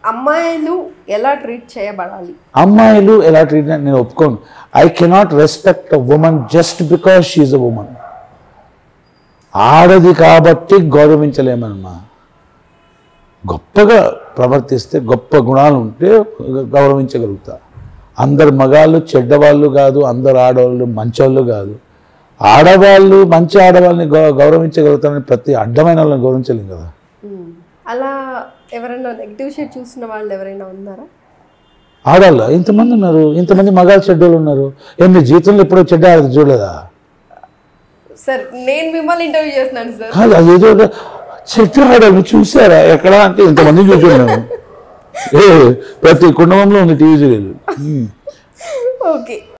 అమ్మాయిలు ఎలా ట్రీట్ చేయబడాలి అమ్మాయిలు ఎలా ట్రీట్ నేను ఒప్పుకోను I cannot respect a woman just because she a woman ఆడది కాబట్టి గౌరవించలేమమ్మా గొప్పగా ప్రవర్తిస్తే గొప్ప గుణాలు ఉంటే గౌరవించగలుగుతా అందరు మగాళ్ళు చెడ్డవాళ్ళు కాదు అందరు ఆడవాళ్ళు మంచోళ్ళు కాదు ఆడవాళ్ళు మంచి ఆడవాళ్ళని గౌ గౌరవించగలుగుతారని ప్రతి అడ్డమైన వాళ్ళని గౌరవించలేం కదా మ్మ్. అలా ఎవరైనా నెగిటివ్ షేడ్ చూసిన వాళ్ళు ఎవరైనా ఉన్నారా ఆడాళ్ళ ఇంతమంది ఉన్నారు ఇంతమంది మగాళ్ళు చెడ్డోళ్ళు ఉన్నారు ఏం మీ జీవితంలో ఎప్పుడో చెడ్డ ఆడది చూడలేదా సార్ నేను మిమ్మల్ని ఇంటర్వ్యూ చేస్తున్నాను సార్ కాదు అది ఏదో ఒక చెడ్డ ఆడాలి చూసారా ఎక్కడ అంటే ఇంతమంది చూసుకున్నాము ఏ ప్రతి కుటుంబంలో ఉంది టీవీ సీరియల్ ఓకే